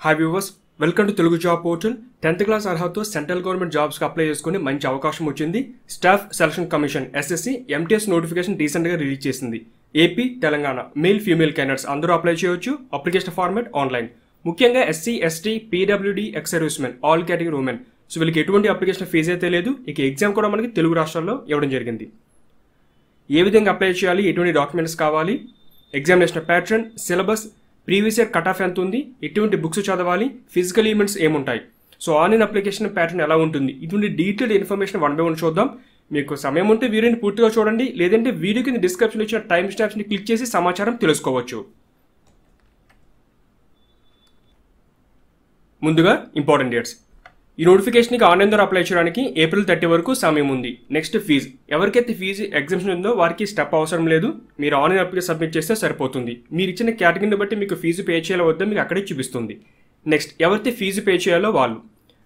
hi viewers welcome to Telugu job portal tenth class అర్హతతో central government జాబ్స్కి apply చేసుకుని మంచి అవకాశం వచ్చింది staff selection commission SSC MTS notification రీసెంట్గా రిలీజ్ చేసింది AP Telangana male female candidates అందరూ అప్లై చేయొచ్చు అప్లికేషన్ ఫార్మాట్ ఆన్లైన్ ముఖ్యంగా SC ST PWD ex servicemen all category women so వీళ్ళకి ఎటువంటి అప్లికేషన్ ఫీజు అయితే లేదు ఇక ఎగ్జామ్ కూడా మనకి తెలుగు రాష్ట్రాల్లో ఇవ్వడం జరిగింది ఏ విధంగా అప్లై చేయాలి ఎటువంటి డాక్యుమెంట్స్ కావాలి examination pattern syllabus previous year cut off ఎంత ఉంది ఎటువంటి బుక్స్ చదవాలి ఫిజికల్ ఈవెంట్స్ ఏముంటాయి సో ఆన్లైన్ అప్లికేషన్ ప్యాటర్న్ ఎలా ఉంటుంది ఇటువంటి detail information one by one చూద్దాం మీకు సమయం ఉంటే వీడియోని పూర్తిగా చూడండి లేదంటే వీడియో కింద డిస్క్రిప్షన్ ఇచ్చిన టైం స్టాప్స్ని క్లిక్ చేసి సమాచారం తెలుసుకోవచ్చు ముందుగా ఇంపార్టెంట్ డేట్స్ ఈ నోటిఫికేషన్కి ఆన్లైన్ ద్వారా అప్లై చేయడానికి ఏప్రిల్ థర్టీ వరకు సమయం ఉంది నెక్స్ట్ ఫీజు ఎవరికైతే ఫీజు ఎగ్జామ్షన్ ఉందో వారికి స్టెప్ అవసరం లేదు మీరు ఆన్లైన్ అప్లికేషన్ సబ్మిట్ చేస్తే సరిపోతుంది మీరు ఇచ్చిన కేటగిరీని బట్టి మీకు ఫీజు పే చేయాలో వద్దో మీకు అక్కడే చూపిస్తుంది నెక్స్ట్ ఎవరైతే ఫీజు పే చేయాలో వాళ్ళు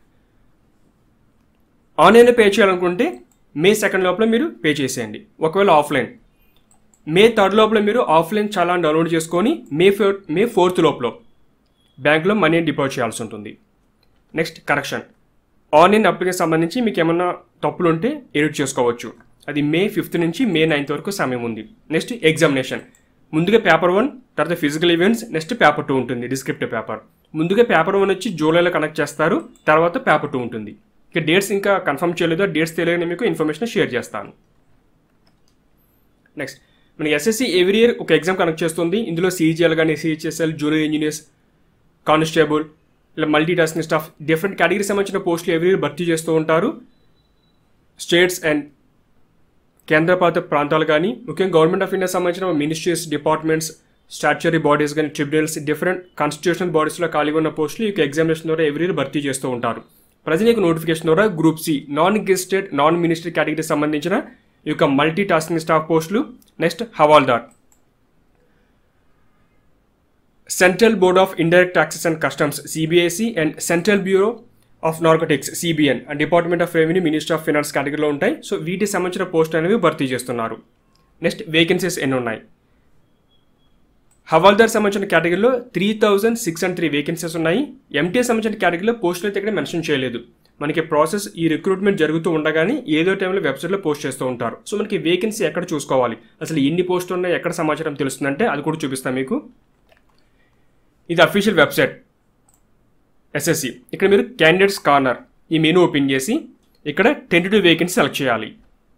ఆన్లైన్లో పే చేయాలనుకుంటే మే సెకండ్ లోపల మీరు పే చేసేయండి ఒకవేళ ఆఫ్లైన్ మే థర్డ్ లోపల మీరు ఆఫ్లైన్ చాలా డౌన్లోడ్ చేసుకొని మే ఫోర్ మే ఫోర్త్ లోపల బ్యాంక్లో మనీ డిపాజిట్ చేయాల్సి ఉంటుంది నెక్స్ట్ కరెక్షన్ ఆన్లైన్ అప్లికేషన్ సంబంధించి మీకు ఏమన్నా తప్పులు ఉంటే ఎడిట్ చేసుకోవచ్చు అది మే ఫిఫ్త్ నుంచి మే నైన్త్ వరకు సమయం ఉంది నెక్స్ట్ ఎగ్జామినేషన్ ముందుగా పేపర్ వన్ తర్వాత physical events next paper two ఉంటుంది డిస్క్రిప్టివ్ పేపర్ ముందుగా పేపర్ వన్ వచ్చి జూలైలో కనెక్ట్ చేస్తారు తర్వాత పేపర్ టూ ఉంటుంది ఇక డేట్స్ ఇంకా కన్ఫర్మ్ చేయలేదు డేట్స్ తెలియని మీకు ఇన్ఫర్మేషన్ షేర్ చేస్తాను నెక్స్ట్ మనకి ఎస్ఎస్సి ఎవ్రీ ఇయర్ ఒక ఎగ్జామ్ కనెక్ట్ చేస్తుంది ఇందులో సిజిఎల్ కానీ సిహెచ్ఎస్ఎల్ జూనియర్ ఇంజనీర్స్ కానిస్టేబుల్ ఇలా multi tasking staff different category సంబంధించిన పోస్టులు ఎవ్రీ ఇయర్ భర్తీ చేస్తూ ఉంటారు స్టేట్స్ అండ్ కేంద్రపాలిత ప్రాంతాలు కానీ ముఖ్యంగా గవర్నమెంట్ ఆఫ్ ఇండియా సంబంధించిన మినిస్ట్రీస్ డిపార్ట్మెంట్స్ స్టాచ్యురీ బాడీస్ కానీ ట్రిబ్యునల్స్ డిఫరెంట్ కాన్స్టిట్యూషనల్ బాడీస్లో ఖాళీగా ఉన్న పోస్టులు ఈ ఎగ్జామినేషన్ ద్వారా ఎవ్రీ ఇయర్ భర్తీ చేస్తూ ఉంటారు ప్రజెంట్ యొక్క నోటిఫికేషన్ ద్వారా group C non gazetted non ministry category సంబంధించిన ఈ యొక్క మల్టీ టాస్కింగ్ స్టాఫ్ పోస్టులు నెక్స్ట్ హవాల్దార్ central board of indirect taxes and customs CBIC and central bureau of narcotics CBN and department of revenue minister of finance కేటగిరీలో ఉంటాయి so వీటికి సంబంధించిన post అనేవి భర్తీ చేస్తున్నారు నెక్స్ట్ వేకెన్సీస్ ఎన్ని ఉన్నాయి హవాల్దార్ సంబంధించిన కేటగిరీలో three thousand six and three vacancies ఉన్నాయి ఎంటీఎస్ సంబంధించిన కేటగిరీలో పోస్టులు అయితే ఇక్కడ మెన్షన్ చేయలేదు మనకి ప్రాసెస్ ఈ రిక్రూట్మెంట్ జరుగుతూ ఉండగానే ఏదో టైంలో వెబ్సైట్లో పోస్ట్ చేస్తూ ఉంటారు సో మనకి వేకెన్సీ ఎక్కడ చూసుకోవాలి అసలు ఎన్ని పోస్టులు ఉన్నాయి ఎక్కడ సమాచారం తెలుస్తుందంటే అది కూడా చూపిస్తాను మీకు ఇది అఫీషియల్ వెబ్సైట్ ఎస్ఎస్సి ఇక్కడ మీరు క్యాండిడేట్స్ కార్నర్ ఈ మెనూ ఓపెన్ చేసి ఇక్కడ టెంటేటివ్ వేకెన్సీ సెలెక్ట్ చేయాలి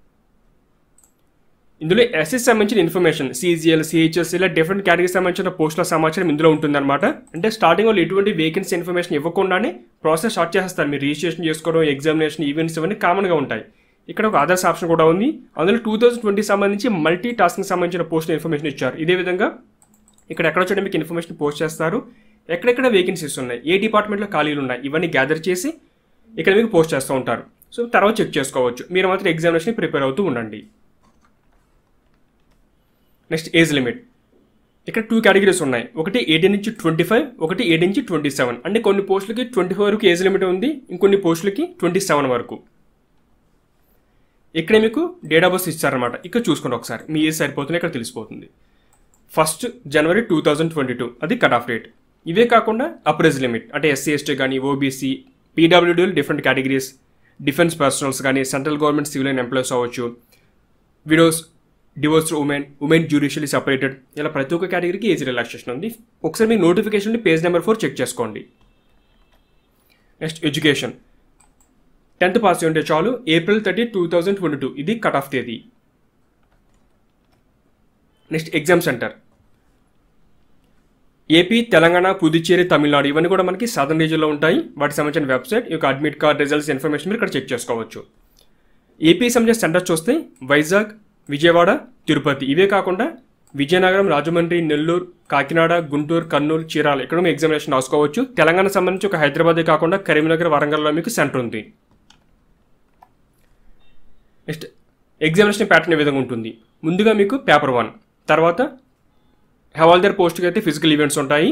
ఇందులో ఎస్ఎస్ సంబంధించిన ఇన్ఫర్మేషన్ సిజిఎల్ సిహెచ్ఎస్ ఇలా డిఫరెంట్ కేటగిరీకి సంబంధించిన పోస్టుల సమాచారం ఇందులో ఉంటుందన్నమాట అంటే స్టార్టింగ్ వాళ్ళు ఎటువంటి వేకెన్సీ ఇన్ఫర్మేషన్ ఇవ్వకుండానే ప్రాసెస్ స్టార్ట్ చేస్తారు మీరు రిజిస్ట్రేషన్ చేసుకోవడం ఎగ్జామినేషన్ ఈవెంట్స్ ఇవన్నీ కామన్గా ఉంటాయి ఇక్కడ ఒక అదర్స్ ఆప్షన్ కూడా ఉంది అందులో టూ థౌసండ్ ట్వంటీ సంబంధించి మల్టీ టాస్కింగ్ సంబంధించిన పోస్ట్ ఇన్ఫర్మేషన్ ఇచ్చారు ఇదే విధంగా ఇక్కడ ఎక్కడ చూడండి మీకు ఇన్ఫర్మేషన్ పోస్ట్ చేస్తారు ఎక్కడెక్కడ వేకెన్సీస్ ఉన్నాయి ఏ డిపార్ట్మెంట్లో ఖాళీలు ఉన్నాయి ఇవన్నీ గ్యాదర్ చేసి ఇక్కడ మీకు పోస్ట్ చేస్తూ ఉంటారు సో తర్వాత చెక్ చేసుకోవచ్చు మీరు మాత్రం ఎగ్జామినేషన్ ప్రిపేర్ అవుతూ ఉండండి నెక్స్ట్ ఏజ్ లిమిట్ ఇక్కడ టూ కేటగిరీస్ ఉన్నాయి ఒకటి ఎయిటీన్ నుంచి ట్వంటీ ఫైవ్ ఒకటి ఎయిట్ నుంచి ట్వంటీ సెవెన్ అంటే కొన్ని పోస్టులకి ట్వంటీ ఫైవ్ వరకు ఏజ్ లిమిట్ ఉంది ఇంకొన్ని పోస్టులకి ట్వంటీ సెవెన్ వరకు ఇక్కడ మీకు డేట్ ఆఫ్ బర్త్ ఇచ్చారనమాట ఇక్కడ చూసుకోండి ఒకసారి మీ ఏజ్ సరిపోతుంది ఇక్కడ తెలిసిపోతుంది first January two thousand twenty two అది కట్ ఆఫ్ డేట్ ఇవే కాకుండా అప్రైజ్ లిమిట్ అంటే ఎస్సీ ఎస్టీ కానీ ఓబీసీ పీడబ్ల్యూడీలు డిఫరెంట్ కేటగిరీస్ డిఫెన్స్ పర్సనల్స్ కానీ central government civil and employees అవ్వచ్చు widows divorced women women judicially separated ఇలా ప్రతి ఒక్క కేటగిరీకి ఏజ్ రిలాక్సేషన్ ఉంది ఒకసారి మీ notification page number four check చేసుకోండి నెక్స్ట్ ఎడ్యుకేషన్ టెన్త్ పాస్ ఉంటే చాలు April thirty two thousand twenty two ఇది కట్ ఆఫ్ తేదీ next exam centre AP Telangana Puducherry Tamil Nadu ఇవన్నీ కూడా మనకి సదర్న్ రీజియన్లో ఉంటాయి వాటికి సంబంధించిన వెబ్సైట్ ఈ యొక్క అడ్మిట్ కార్డ్ రిజల్ట్స్ ఇన్ఫర్మేషన్ మీరు ఇక్కడ చెక్ చేసుకోవచ్చు ఏపీ సంబంధించిన సెంటర్స్ చూస్తే వైజాగ్ విజయవాడ తిరుపతి ఇవే కాకుండా విజయనగరం రాజమండ్రి నెల్లూరు కాకినాడ గుంటూరు కర్నూలు చీరాల ఇక్కడ మీ ఎగ్జామినేషన్ రాసుకోవచ్చు తెలంగాణ సంబంధించి ఒక హైదరాబాదే కాకుండా కరీంనగర్ వరంగల్లో మీకు సెంటర్ ఉంది నెక్స్ట్ ఎగ్జామినేషన్ ప్యాటర్న్ ఏ విధంగా ఉంటుంది ముందుగా మీకు పేపర్ వన్ తర్వాత హవాల్దార్ పోస్ట్కి అయితే ఫిజికల్ ఈవెంట్స్ ఉంటాయి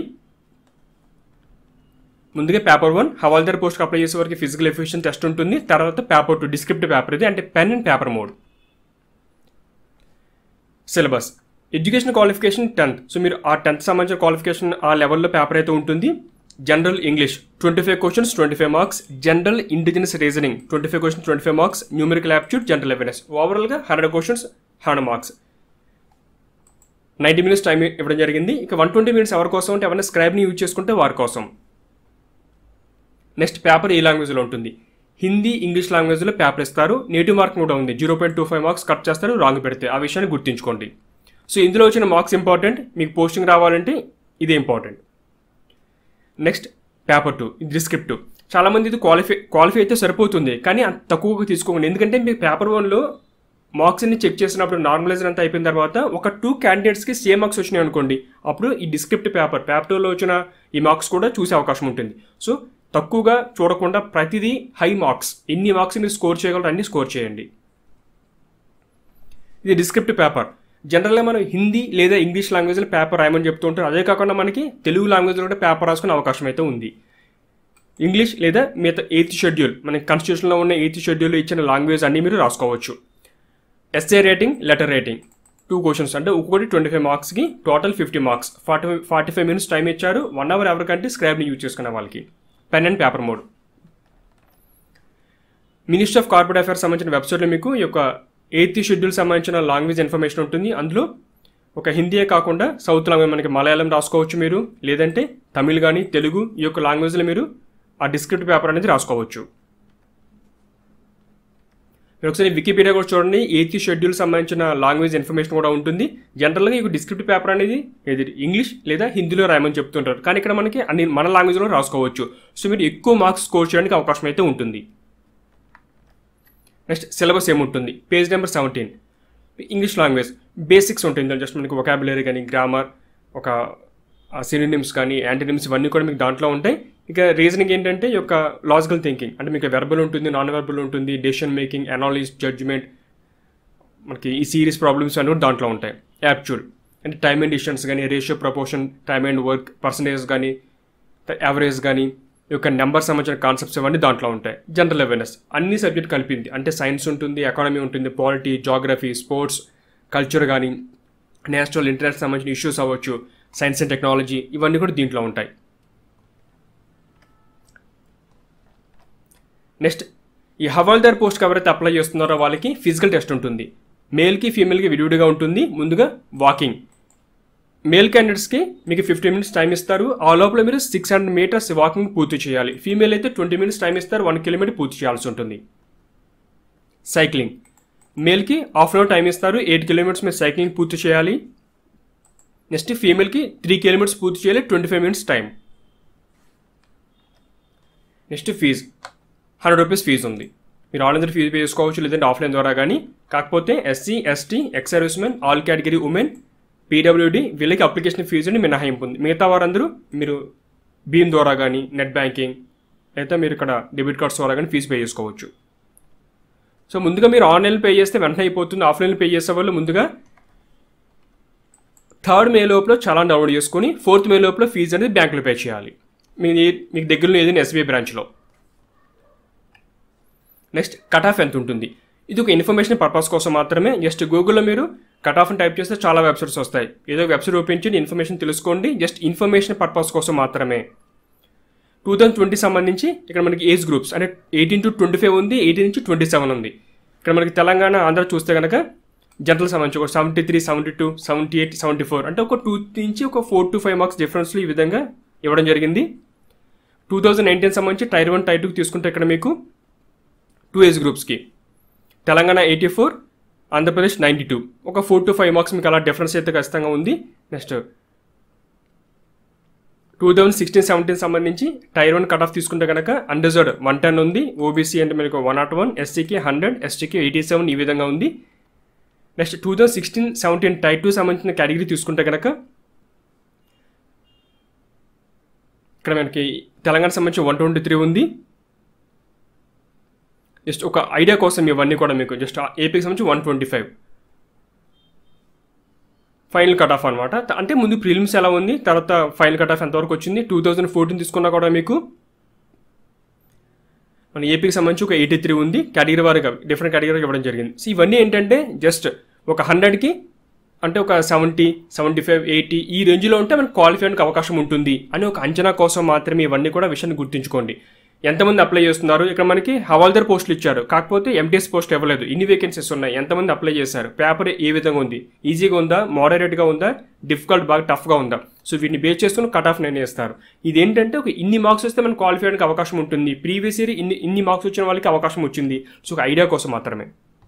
ముందుగా పేపర్ వన్ హవాల్దార్ పోస్ట్కి అప్లై చేసే వరకు ఫిజికల్ ఎఫిషియన్ టెస్ట్ ఉంటుంది తర్వాత పేపర్ టూ డిస్క్రిప్టివ్ పేపర్ ఇది అంటే pen and paper mode syllabus education qualification tenth so మీరు ఆ టెన్త్ సంబంధించిన క్వాలిఫికేషన్ ఆ లెవెల్లో పేపర్ అయితే ఉంటుంది general English twenty five questions twenty five marks general indigenous reasoning twenty five questions twenty five marks numerical aptitude general awareness ఓవరాల్గా hundred questions hundred marks ninety minutes time ఇవ్వడం జరిగింది ఇక one twenty minutes ఎవరి కోసం అంటే ఎవరైనా స్క్రైబ్ని use చేసుకుంటే వారి కోసం నెక్స్ట్ పేపర్ ఏ లాంగ్వేజ్లో ఉంటుంది హిందీ ఇంగ్లీష్ లాంగ్వేజ్లో పేపర్ ఇస్తారు నేటివ్ మార్క్ కూడా ఉంది zero point two five marks cut చేస్తారు రాంగ్ పెడితే ఆ విషయాన్ని గుర్తుంచుకోండి సో ఇందులో వచ్చిన మార్క్స్ ఇంపార్టెంట్ మీకు పోస్టింగ్ రావాలంటే ఇది ఇంపార్టెంట్ నెక్స్ట్ పేపర్ టూ ఇది డిస్క్రిప్టివ్ చాలామంది ఇది క్వాలిఫై క్వాలిఫై అయితే సరిపోతుంది కానీ అంత తక్కువగా తీసుకోకండి ఎందుకంటే మీకు పేపర్ వన్లో మార్క్స్ అన్ని చెక్ చేసినప్పుడు నార్మలైజర్ అంతా అయిపోయిన తర్వాత ఒక టూ క్యాండిడేట్స్కి సేమ్ మార్క్స్ వచ్చినాయి అనుకోండి అప్పుడు ఈ డిస్క్రిప్ట్ పేపర్ పేపర్ టూలో వచ్చిన ఈ మార్క్స్ కూడా చూసే అవకాశం ఉంటుంది సో తక్కువగా చూడకుండా ప్రతిదీ హై మార్క్స్ ఎన్ని మార్క్స్ మీరు స్కోర్ చేయగలరు అన్ని స్కోర్ చేయండి ఇది డిస్క్రిప్ట్ పేపర్ జనరల్గా మనం హిందీ లేదా ఇంగ్లీష్ లాంగ్వేజ్లో పేపర్ రాయమని చెప్తూ ఉంటారు అదే కాకుండా మనకి తెలుగు లాంగ్వేజ్లో కూడా పేపర్ రాసుకునే అవకాశం అయితే ఉంది ఇంగ్లీష్ లేదా మిగతా ఎయిత్ షెడ్యూల్ మనకి కాన్స్టిట్యూషన్లో ఉన్న ఎయిత్ షెడ్యూల్ ఇచ్చిన లాంగ్వేజ్ అన్ని మీరు రాసుకోవచ్చు essay writing letter writing two questions అంటే ఒక్కొక్కటి ట్వంటీ ఫైవ్ మార్క్స్కి total fifty marks forty five forty five minutes time ఇచ్చారు వన్ అవర్ ఎవరికంటే స్క్రాబ్ని యూజ్ చేసుకునే వాళ్ళకి pen and paper mode ministry of corporate affairs సంబంధించిన వెబ్సైట్లో మీకు ఈ యొక్క ఎయిత్ షెడ్యూల్ సంబంధించిన లాంగ్వేజ్ ఇన్ఫర్మేషన్ ఉంటుంది అందులో ఒక హిందీయే కాకుండా సౌత్ లాంగ్వేజ్ మనకి మలయాళం రాసుకోవచ్చు మీరు లేదంటే తమిళ్ కానీ తెలుగు ఈ యొక్క లాంగ్వేజ్లో మీరు ఆ డిస్క్రిప్ట్ పేపర్ అనేది రాసుకోవచ్చు మీరు ఒకసారి వికీపీడియా కూడా చూడండి ఎయిత్ షెడ్యూల్ సంబంధించిన లాంగ్వేజ్ ఇన్ఫర్మేషన్ కూడా ఉంటుంది జనరల్గా ఈ డిస్క్రిప్ట్ పేపర్ అనేది ఏది ఇంగ్లీష్ లేదా హిందీలో రాయమని చెప్తుంటారు కానీ ఇక్కడ మనకి అన్ని మన లాంగ్వేజ్లో రాసుకోవచ్చు సో మీరు ఎక్కువ మార్క్స్ స్కోర్ చేయడానికి అవకాశం అయితే ఉంటుంది నెక్స్ట్ సిలబస్ ఏముంటుంది page number seventeen English language basics ఉంటుంది జస్ట్ మనకి వొకాబులరీ కానీ గ్రామర్ ఒక సినినిమ్స్ కానీ యాంటీనిమ్స్ ఇవన్నీ కూడా మీకు దాంట్లో ఉంటాయి ఇక రీజనింగ్ ఏంటంటే ఈ యొక్క లాజికల్ థింకింగ్ అంటే మీకు వెర్బల్ ఉంటుంది నాన్ వెర్బల్ ఉంటుంది డెసిషన్ మేకింగ్ అనాలిస్ జడ్జ్మెంట్ మనకి ఈ సీరియస్ ప్రాబ్లమ్స్ అన్నీ కూడా దాంట్లో ఉంటాయి యాప్చువల్ అంటే టైమ్ అండ్ డిస్టెన్స్ కానీ ratio proportion time and work percentage కానీ యావరేజ్ కానీ ఈ యొక్క నెంబర్ సంబంధించిన కాన్సెప్ట్స్ ఇవన్నీ దాంట్లో ఉంటాయి జనరల్ అవేర్నెస్ అన్ని సబ్జెక్ట్ కలిపింది అంటే సైన్స్ ఉంటుంది ఎకానమీ ఉంటుంది పాలిటీ జాగ్రఫీ స్పోర్ట్స్ కల్చర్ కానీ నేషనల్ ఇంటర్నెట్ సంబంధించిన ఇష్యూస్ అవ్వచ్చు సైన్స్ అండ్ టెక్నాలజీ ఇవన్నీ కూడా దీంట్లో ఉంటాయి నెక్స్ట్ ఈ హవాల్దార్ పోస్ట్కి ఎవరైతే అప్లై చేస్తున్నారో వాళ్ళకి ఫిజికల్ టెస్ట్ ఉంటుంది మేల్కి ఫీమేల్కి విడివిడిగా ఉంటుంది ముందుగా వాకింగ్ మేల్ క్యాండిడేట్స్కి మీకు ఫిఫ్టీ మినిట్స్ టైం ఇస్తారు ఆ లోపల మీరు సిక్స్ హండ్రెడ్ మీటర్స్ వాకింగ్ పూర్తి చేయాలి ఫీమేల్ అయితే ట్వంటీ మినిట్స్ టైం ఇస్తారు వన్ కిలోమీటర్ పూర్తి చేయాల్సి ఉంటుంది సైక్లింగ్ మేల్కి హాఫ్ అన్ అవర్ టైం ఇస్తారు ఎయిట్ కిలోమీటర్స్ మీరు సైక్లింగ్ పూర్తి చేయాలి నెక్స్ట్ ఫీమేల్కి త్రీ కిలోమీటర్స్ పూర్తి చేయాలి twenty five minutes time next fees hundred rupees fees ఉంది మీరు ఆన్లైన్ ఫీజు పే చేసుకోవచ్చు లేదంటే ఆఫ్లైన్ ద్వారా కానీ కాకపోతే SC ST ex servicemen all category women పీడబ్ల్యూడి వీళ్ళకి అప్లికేషన్ ఫీజుని మినహాయింపు ఉంది మిగతా వారందరూ మీరు భీమ్ ద్వారా కానీ నెట్ బ్యాంకింగ్ లేదా మీరు ఇక్కడ డెబిట్ కార్డ్స్ ద్వారా కానీ ఫీజు పే చేసుకోవచ్చు సో ముందుగా మీరు ఆన్లైన్ పే చేస్తే వెంటనే అయిపోతుంది ఆఫ్లైన్ పే చేసే వాళ్ళు ముందుగా థర్డ్ మే లోపల చాలా డౌన్లోడ్ చేసుకొని ఫోర్త్ మే లోపల ఫీజు అనేది బ్యాంకులో పే చేయాలి మీ మీకు దగ్గరలో ఏదైనా ఎస్బీఐ బ్రాంచ్లో నెక్స్ట్ కట్ ఆఫ్ ఎంత ఉంటుంది ఇది ఒక ఇన్ఫర్మేషన్ పర్పస్ కోసం మాత్రమే జస్ట్ గూగుల్లో మీరు కట్ ఆఫ్ టైప్ చేస్తే చాలా వెబ్సైట్స్ వస్తాయి ఏదో వెబ్సైట్ ఓపెన్ చేసి ఇన్ఫర్మేషన్ తెలుసుకోండి జస్ట్ ఇన్ఫర్మేషన్ పర్పస్ కోసం మాత్రమే టూ థౌజండ్ ట్వంటీ సంబంధించి ఇక్కడ మనకి ఏజ్ గ్రూప్స్ అంటే ఎయిటీన్ టు ట్వంటీ ఫైవ్ ఉంది ఎయిటీన్ నుంచి ట్వంటీ సెవెన్ ఉంది ఇక్కడ మనకి తెలంగాణ ఆంధ్ర చూస్తే కనుక జనరల్ సంబంధించి ఒక seventy three seventy two seventy eight seventy four అంటే ఒక టూ నుంచి ఒక ఫోర్ టు ఫైవ్ మార్క్స్ డిఫరెన్స్లు ఈ విధంగా ఇవ్వడం జరిగింది టూ థౌజండ్ నైన్టీన్ సంబంధించి టైర్ వన్ టైర్ టూకి తీసుకుంటే ఇక్కడ మీకు టూ ఏజ్ గ్రూప్స్కి Telangana eighty four Andhra Pradesh ninety two ఒక ఫోర్ టు ఫైవ్ మార్క్స్ మీకు అలా డిఫరెన్స్ అయితే ఖచ్చితంగా ఉంది next two thousand sixteen seventeen సంబంధించి టైర్ వన్ కట్ ఆఫ్ తీసుకుంటే కనుక అన్రిజర్వ్డ్ వన్ టెన్ ఉంది ఓబీసీ అంటే మీకు వన్ నాట్ వన్ ఎస్సీకి హండ్రెడ్ ఎస్టీకి ఎయిటీ సెవెన్ ఈ విధంగా ఉంది next two thousand sixteen seventeen tier two సంబంధించిన కేటగిరీ తీసుకుంటే కనుక ఇక్కడ మనకి తెలంగాణ సంబంధించి వన్ ట్వంటీ త్రీ ఉంది జస్ట్ ఒక ఐడియా కోసం ఇవన్నీ కూడా మీకు జస్ట్ ఏపీకి సంబంధించి one twenty five final cut off అనమాట అంటే ముందు ప్రిలిమ్స్ ఎలా ఉంది తర్వాత ఫైనల్ కట్ ఆఫ్ ఎంతవరకు వచ్చింది టూ థౌజండ్ ఫోర్టీన్ తీసుకున్నా కూడా మీకు మన ఏపీకి సంబంధించి ఒక ఎయిటీ త్రీ ఉంది కేటగిరీ వారిగా డిఫరెంట్ కేటగిరీ ఇవ్వడం జరిగింది సో ఇవన్నీ ఏంటంటే జస్ట్ ఒక హండ్రెడ్కి అంటే ఒక సెవెంటీ సెవెంటీ ఫైవ్ ఎయిటీ ఈ రేంజ్లో ఉంటే మనకు క్వాలిఫై అవ్వడానికి అవకాశం ఉంటుంది అని ఒక అంచనా కోసం మాత్రమే ఇవన్నీ కూడా విషయాన్ని గుర్తుంచుకోండి ఎంతమంది అప్లై చేస్తున్నారు ఇక్కడ మనకి హవాల్దార్ పోస్టులు ఇచ్చారు కాకపోతే ఎంటీఎస్ పోస్ట్ ఇవ్వలేదు ఇన్ని వేకెన్సీస్ ఉన్నాయి ఎంతమంది అప్లై చేశారు పేపర్ ఏ విధంగా ఉంది ఈజీగా ఉందా మోడరేట్గా ఉందా డిఫికల్ట్ బాగా టఫ్గా ఉందా సో వీటిని బేస్ చేసుకుని కట్ ఆఫ్ నిర్ణయిస్తారు ఇదేంటంటే ఒక ఇన్ని మార్క్స్ వస్తే మనకు క్వాలిఫై అవ్వడానికి అవకాశం ఉంటుంది ప్రీవియస్ ఇయర్ ఇన్ని ఇన్ని మార్క్స్ వచ్చిన వాళ్ళకి అవకాశం వచ్చింది సో ఒక ఐడియా కోసం మాత్రమే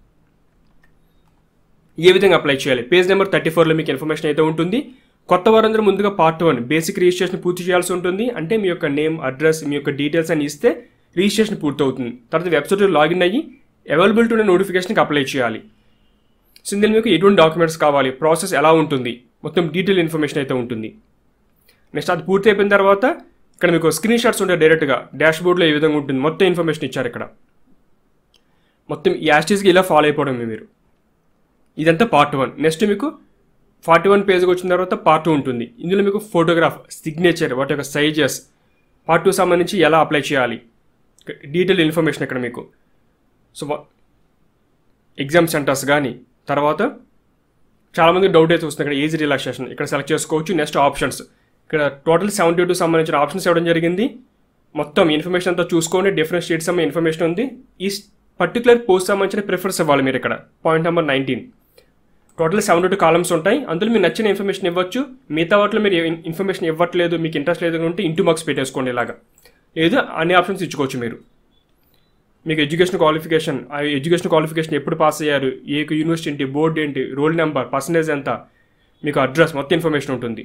ఏ విధంగా అప్లై చేయాలి పేజ్ నెంబర్ థర్టీ ఫోర్లో మీకు ఇన్ఫర్మేషన్ అయితే ఉంటుంది కొత్త వారందరూ ముందుగా పార్ట్ వన్ బేసిక్ రిజిస్ట్రేషన్ పూర్తి చేయాల్సి ఉంటుంది అంటే మీ యొక్క నేమ్ అడ్రస్ మీ యొక్క డీటెయిల్స్ అని ఇస్తే రిజిస్ట్రేషన్ పూర్తి అవుతుంది తర్వాత వెబ్సైట్లో లాగిన్ అయ్యి అవైలబిలిటీ ఉన్న నోటిఫికేషన్కి అప్లై చేయాలి సో ఇందులో మీకు ఎటువంటి డాక్యుమెంట్స్ కావాలి ప్రాసెస్ ఎలా ఉంటుంది మొత్తం డీటెయిల్ ఇన్ఫర్మేషన్ అయితే ఉంటుంది నెక్స్ట్ అది పూర్తి అయిపోయిన తర్వాత ఇక్కడ మీకు స్క్రీన్ షాట్స్ ఉంటాయి డైరెక్ట్గా డాష్ బోర్డ్లో ఏ విధంగా ఉంటుంది మొత్తం ఇన్ఫర్మేషన్ ఇచ్చారు ఇక్కడ మొత్తం ఈ యాస్టీస్కి ఇలా ఫాలో అయిపోవడమే మీరు ఇదంతా పార్ట్ వన్ నెక్స్ట్ మీకు ఫార్టీ వన్ పేజ్కి వచ్చిన తర్వాత పార్ట్ టూ ఉంటుంది ఇందులో మీకు ఫోటోగ్రాఫ్ సిగ్నేచర్ వాటి యొక్క సైజెస్ పార్ట్ టూ సంబంధించి ఎలా అప్లై చేయాలి డీటెయిల్ ఇన్ఫర్మేషన్ ఇక్కడ మీకు సో ఎగ్జామ్ సెంటర్స్ కానీ తర్వాత చాలామంది డౌట్ అయితే వస్తుంది ఇక్కడ ఏజ్ రిలాక్సేషన్ ఇక్కడ సెలెక్ట్ చేసుకోవచ్చు నెక్స్ట్ ఆప్షన్స్ ఇక్కడ టోటల్ సెవెంటీ టూ సంబంధించిన ఆప్షన్స్ ఇవ్వడం జరిగింది మొత్తం ఇన్ఫర్మేషన్ అంతా చూసుకోండి డిఫరెంట్ స్టేట్స్ సంబంధించిన ఇన్ఫర్మేషన్ ఉంది ఈ పర్టికులర్ పోస్ట్ సంబంధించిన ప్రిఫరెన్స్ ఇవ్వాలి మీరు ఇక్కడ point number nineteen total seventy two columns ఉంటాయి అందులో మీరు నచ్చిన ఇన్ఫర్మేషన్ ఇవ్వచ్చు మిగతా వాటిలో మీరు ఇన్ఫర్మేషన్ ఇవ్వట్లేదు మీకు ఇంట్రెస్ట్ లేదు అంటే ఇంటూ మార్క్స్ పెట్టేసుకోండి ఇలాగా లేదు అన్ని ఆప్షన్స్ ఇచ్చుకోవచ్చు మీరు మీకు ఎడ్యుకేషన్ క్వాలిఫికేషన్ ఆ ఎడ్యుకేషన్ క్వాలిఫికేషన్ ఎప్పుడు పాస్ అయ్యారు ఏ యూనివర్సిటీ ఏంటి బోర్డు ఏంటి రోల్ నెంబర్ పర్సంటేజ్ ఎంత మీకు అడ్రస్ మొత్తం ఇన్ఫర్మేషన్ ఉంటుంది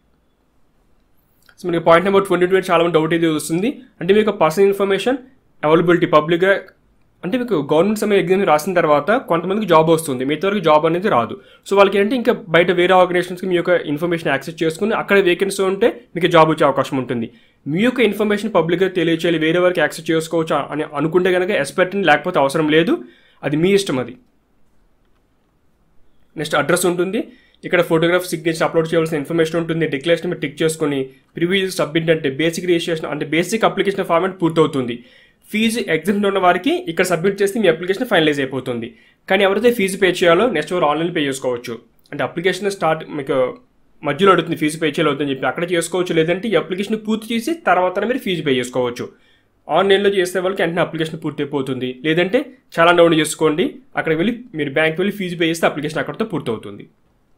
సో మీకు పాయింట్ నెంబర్ ట్వంటీ టూ చాలా మంది డౌట్ ఇది వస్తుంది అంటే మీకు పర్సనల్ ఇన్ఫర్మేషన్ అవైలబిలిటీ పబ్లిక్గా అంటే మీకు గవర్నమెంట్ సమయం ఎగ్జామ్ రాసిన తర్వాత కొంతమందికి జాబ్ వస్తుంది మిగతా వరకు జాబ్ అనేది రాదు సో వాళ్ళకి ఏంటంటే ఇంకా బయట వేరే ఆర్గనైజేషన్స్కి మీ యొక్క ఇన్ఫర్మేషన్ యాక్సెస్ చేసుకుని అక్కడ వేకెన్సీ ఉంటే మీకు జాబ్ వచ్చే అవకాశం ఉంటుంది మీ యొక్క ఇన్ఫర్మేషన్ పబ్లిక్గా తెలియచేయాలి వేరే వారికి యాక్సెస్ చేసుకోవచ్చు అని అనుకుంటే కనుక ఎక్స్పర్ట్ని లేకపోతే అవసరం లేదు అది మీ ఇష్టం అది నెక్స్ట్ అడ్రస్ ఉంటుంది ఇక్కడ ఫోటోగ్రాఫ్ సిగ్నేచర్ అప్లోడ్ చేయాల్సిన ఇన్ఫర్మేషన్ ఉంటుంది డిక్లరేషన్ మీరు టిక్ చేసుకుని ప్రివ్యూస్ సబ్మిట్ అంటే బేసిక్ రిజిస్ట్రేషన్ అంటే బేసిక్ అప్లికేషన్ ఫార్మాట్ పూర్తవుతుంది ఫీజు ఎగ్జామ్ ఉన్న వారికి ఇక్కడ సబ్మిట్ చేస్తే మీ అప్లికేషన్ ఫైనలైజ్ అయిపోతుంది కానీ ఎవరైతే ఫీజు పే చేయాలో నెక్స్ట్ వారు ఆన్లైన్ పే చేసుకోవచ్చు అంటే అప్లికేషన్ స్టార్ట్ మీకు మధ్యలో అడుగుతుంది ఫీజు పే చేయాలి వద్దని చెప్పి అక్కడ చేసుకోవచ్చు లేదంటే ఈ అప్లికేషన్ పూర్తి చేసి తర్వాత మీరు ఫీజు పే చేసుకోవచ్చు ఆన్లైన్లో చేసే వాళ్ళకి వెంటనే అప్లికేషన్ పూర్తి అయిపోతుంది లేదంటే చాలా డౌన్ చేసుకోండి అక్కడికి వెళ్ళి మీరు బ్యాంక్ వెళ్ళి ఫీజు పే చేస్తే అప్లికేషన్ అక్కడితో పూర్తవుతుంది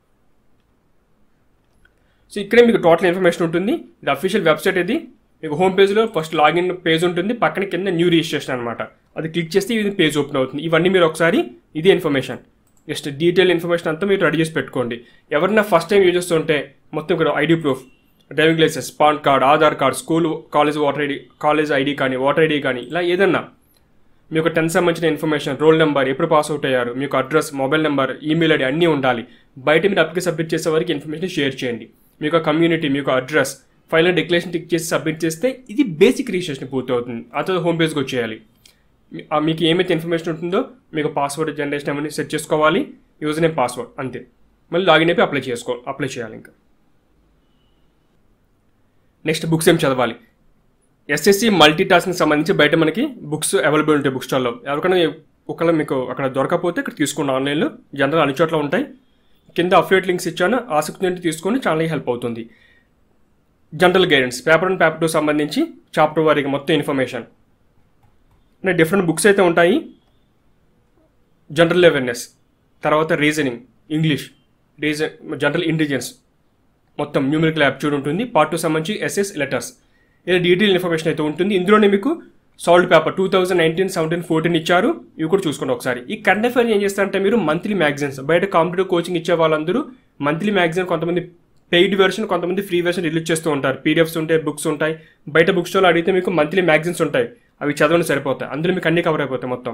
సో ఇక్కడే మీకు టోటల్ ఇన్ఫర్మేషన్ ఉంటుంది ఇది అఫీషియల్ వెబ్సైట్ ఇది మీకు హోమ్ పేజ్లో ఫస్ట్ లాగిన్ పేజ్ ఉంటుంది పక్కన కింద న్యూ రిజిస్ట్రేషన్ అనమాట అది క్లిక్ చేస్తే ఇది పేజ్ ఓపెన్ అవుతుంది ఇవన్నీ మీరు ఒకసారి ఇదే ఇన్ఫర్మేషన్ జస్ట్ డీటెయిల్ ఇన్ఫర్మేషన్ అంతా మీరు రెడీ చేసి పెట్టుకోండి ఎవరైనా ఫస్ట్ టైం యూజ్ చేస్తుంటే మొత్తం ఇక్కడ ID proof driving licence PAN card Aadhaar card school college voter ID college ID కానీ వాటర్ ఐడి కానీ ఇలా ఏదన్నా మీ యొక్క టెన్త్ సంబంధించిన ఇన్ఫర్మేషన్ రోల్ నెంబర్ ఎప్పుడు పాస్ అవుట్ అయ్యారు మీ యొక్క address mobile number email ID అన్నీ ఉండాలి బయట మీరు అప్లికేషన్ సబ్మిట్ చేసే వరకు ఇన్ఫర్మేషన్ షేర్ చేయండి మీ యొక్క కమ్యూనిటీ మీ యొక్క అడ్రస్ ఫైనల్ డిక్లరేషన్ టిక్ చేసి సబ్మిట్ చేస్తే ఇది బేసిక్ రిజిస్ట్రేషన్ పూర్తి అవుతుంది ఆ తర్వాత హోమ్ పేజ్కి వచ్చేయాలి మీకు ఏమైతే ఇన్ఫర్మేషన్ ఉంటుందో మీకు పాస్వర్డ్ జనరేషన్ ఏమైనా సెట్ చేసుకోవాలి యూజర్ నేమ్ పాస్వర్డ్ అంతే మళ్ళీ లాగిన్ అయిపోయి అప్లై చేసుకో అప్లై చేయాలి ఇంకా నెక్స్ట్ బుక్స్ ఏం చదవాలి ఎస్ఎస్సి మల్టీ టాస్క్కి సంబంధించి బయట మనకి బుక్స్ అవైలబుల్ ఉంటాయి బుక్ స్టాల్లో ఎవరికైనా ఒకవేళ మీకు అక్కడ దొరకకపోతే ఇక్కడ తీసుకోండి ఆన్లైన్లో జనరల్ అన్ని చోట్ల ఉంటాయి కింద అఫిలియేట్ లింక్స్ ఇచ్చాను ఆసక్తి నుండి తీసుకొని చాలా హెల్ప్ అవుతుంది general guidance paper one paper two సంబంధించి చాప్టర్ వారికి మొత్తం ఇన్ఫర్మేషన్ అంటే డిఫరెంట్ బుక్స్ అయితే ఉంటాయి జనరల్ అవేర్నెస్ తర్వాత reasoning English reason general intelligence మొత్తం న్యూమరికల్ యాప్ట్యూడ్ ఉంటుంది పార్ట్ టూ సంబంధించి ఎస్ఎస్ లెటర్స్ ఇలా డీటెయిల్ ఇన్ఫర్మేషన్ అయితే ఉంటుంది ఇందులోనే మీకు solved paper two thousand nineteen seventeen fourteen ఇచ్చారు ఇవి కూడా చూసుకోండి ఒకసారి ఈ కరెంట్ అఫైర్ ఏం చేస్తారంటే మీరు మంత్లీ మ్యాగజైన్స్ బయట కాంపిటేటివ్ కోచింగ్ ఇచ్చే వాళ్ళందరూ మంత్లీ మ్యాగజైన్ కొంతమంది పెయిడ్ వెర్షన్ కొంతమంది ఫ్రీ వెర్షన్ రిలీజ్ చేస్తూ ఉంటారు పీడిఎఫ్స్ ఉంటాయి బుక్స్ ఉంటాయి బయట బుక్ స్టాల్ అడిగితే మీకు మంత్లీ మ్యాగజైన్స్ ఉంటాయి అవి చదవని సరిపోతాయి అందులో మీకు అన్ని కవర్ అయిపోతాయి మొత్తం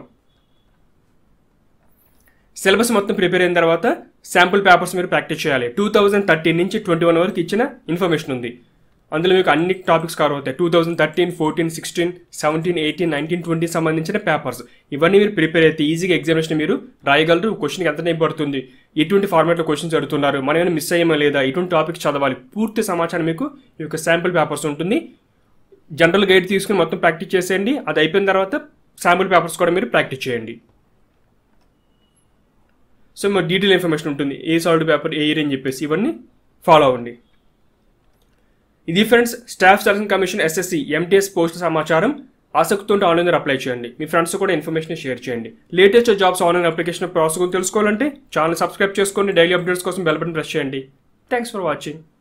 సిలబస్ మొత్తం ప్రిపేర్ అయిన తర్వాత శాంపుల్ పేపర్స్ మీరు ప్రాక్టీస్ చేయాలి టూ థౌజండ్ థర్టీన్ నుంచి ట్వంటీ వన్ వరకు ఇచ్చిన ఇన్ఫర్మేషన్ ఉంది అందులో మీకు అన్ని టాపిక్స్ కవర్ అవుతాయి two thousand thirteen fourteen sixteen seventeen eighteen nineteen twenty సంబంధించిన పేపర్స్ ఇవన్నీ మీరు ప్రిపేర్ అయితే ఈజీగా ఎగ్జామినేషన్ మీరు రాయగలరు క్వశ్చన్కి ఎంత టైం పడుతుంది ఎటువంటి ఫార్మాట్లో క్వశ్చన్స్ అడుగుతున్నారు మనం ఏమైనా మిస్ అయ్యామా లేదా ఎటువంటి టాపిక్స్ చదవాలి పూర్తి సమాచారం మీకు ఈ యొక్క శాంపుల్ పేపర్స్ ఉంటుంది జనరల్ గైడ్ తీసుకుని మొత్తం ప్రాక్టీస్ చేసేయండి అది అయిపోయిన తర్వాత శాంపుల్ పేపర్స్ కూడా మీరు ప్రాక్టీస్ చేయండి సో మరి డీటెయిల్ ఇన్ఫర్మేషన్ ఉంటుంది ఏ సాల్డ్ పేపర్ ఏ ఇయర్ అని చెప్పేసి ఇవన్నీ ఫాలో అవ్వండి ఇది friends staff selection commission SSC MTS post సమాచారం ఆసక్తితో ఉంటే ఆన్లైన్ అప్లై చేయండి మీ ఫ్రెండ్స్ కూడా ఇన్ఫర్మేషన్ షేర్ చేయండి latest jobs online application process గురించి తెలుసుకోవాలంటే ఛానల్ సబ్స్క్రైబ్ చేసుకోండి డైలీ అప్డేట్స్ కోసం బెల్ బటన్ ప్రెస్ చేయండి థ్యాంక్స్ ఫర్ వాచింగ్